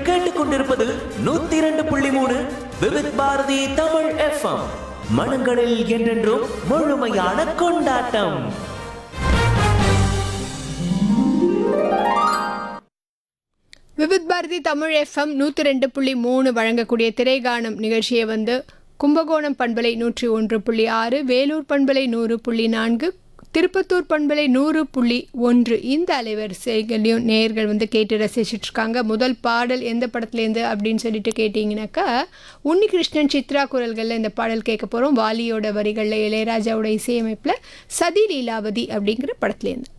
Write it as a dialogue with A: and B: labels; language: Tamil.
A: கேட்டுக்கொண்டிருப்பது நூத்தி இரண்டு புள்ளி மூணு விவித் பாரதி தமிழ் எஃப்எம் மனங்களில் என்றென்றும் முழுமையான கொண்டாட்டம்
B: விவித் பாரதி தமிழ் எஃப்எம் நூற்றி ரெண்டு புள்ளி மூணு வழங்கக்கூடிய திரைகானம் நிகழ்ச்சியை வந்து கும்பகோணம் பண்பலை நூற்றி ஒன்று புள்ளி ஆறு வேலூர் பண்பலை நூறு புள்ளி நான்கு திருப்பத்தூர் பண்பலை நூறு புள்ளி ஒன்று இந்த அலைவரிசைகளையும் நேயர்கள் வந்து கேட்டு ரசிச்சுட்டு இருக்காங்க முதல் பாடல் எந்த படத்துலேருந்து அப்படின்னு சொல்லிட்டு கேட்டிங்கனாக்கா உன்னிகிருஷ்ணன் சித்ரா குரல்களில் இந்த பாடல் கேட்க போகிறோம் வாலியோட வரிகளில் இளையராஜாவோட இசையமைப்பில் சதி லீலாவதி அப்படிங்கிற படத்துலேருந்து